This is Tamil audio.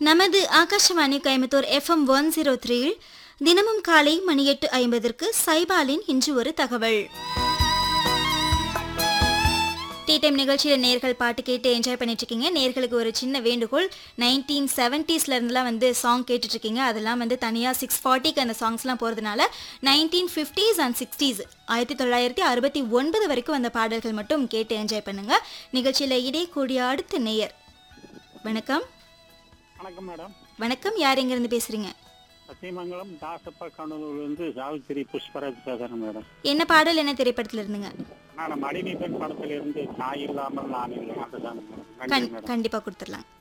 நமது Akashvani Coimbatore FM one zero த்ரீயில் தினமும் காலை மணி எட்டு ஐம்பதற்கு சைபாலின் இன்று ஒரு தகவல் டீ டைம் நிகழ்ச்சியில் நேர்கள் பாட்டு கேட்டு என்ஜாய் பண்ணிட்டு இருக்கீங்க நேர்களுக்கு ஒரு சின்ன வேண்டுகோள் நைன்டீன் செவன்ட்டீஸ்ல இருந்துலாம் வந்து சாங் கேட்டுட்டு இருக்கீங்க அதெல்லாம் வந்து தனியாக சிக்ஸ் ஃபார்ட்டிக்கு அந்த சாங்ஸ்லாம் போகிறதுனால நைன்டீன் ஃபிஃப்டிஸ் அண்ட் சிக்ஸ்டீஸ் ஆயிரத்தி தொள்ளாயிரத்தி அறுபத்தி ஒன்பது வரைக்கும் அந்த பாடல்கள் மட்டும் கேட்டு என்ஜாய் பண்ணுங்க நிகழ்ச்சியில் இடே கூடிய அடுத்த நேயர் வணக்கம் வணக்கம் மேடம் வணக்கம் யார் எங்கேருந்து பேசுறீங்க சத்தியமங்கலம் தாசப்பா கண்ணூர்லேருந்து சாவித்திரி புஷ்பராஜ் பேசுறேன் மேடம் என்ன பாடல் என்ன திரைப்படத்தில் இருந்துங்க நான் மடிமை பெண் படத்துல இருந்து தாய் இல்லாமல் நான் இல்லை அந்த சாங் மேடம் நன்றி கண் மேடம் கண்டிப்பாக கொடுத்துடலாம்